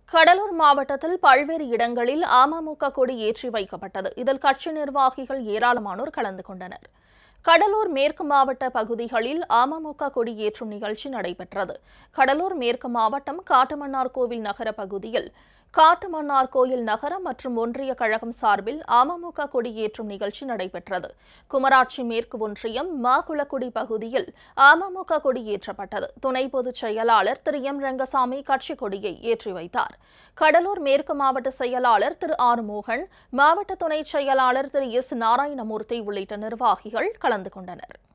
கடலூர் மாவட்டத்தில் பல்வேறு இடங்களில் அமமுக கொடி ஏற்றி வைக்கப்பட்டது இதில் கட்சி நிர்வாகிகள் ஏராளமானோர் கலந்து கொண்டனர் கடலூர் மேற்கு மாவட்ட பகுதிகளில் அமமுக கொடி ஏற்றும் நிகழ்ச்சி நடைபெற்றது கடலூர் மேற்கு மாவட்டம் காட்டுமன்னார் கோவில் நகர பகுதியில் காட்டுமன்னார் கோயில் நகரம் மற்றும் ஒன்றிய கழகம் சார்பில் அமமுக கொடியேற்றும் நிகழ்ச்சி நடைபெற்றது குமராட்சி மேற்கு ஒன்றியம் மாகுளக்குடி பகுதியில் அமமுக கொடியேற்றப்பட்டது துணை பொதுச் செயலாளர் திரு எம் ரங்கசாமி கட்சி கொடியை ஏற்றி வைத்தார் கடலூர் மேற்கு மாவட்ட செயலாளர் திரு ஆர் மோகன் மாவட்ட துணைச் செயலாளர் திரு எஸ் நாராயணமூர்த்தி உள்ளிட்ட நிர்வாகிகள் கலந்து கொண்டனர்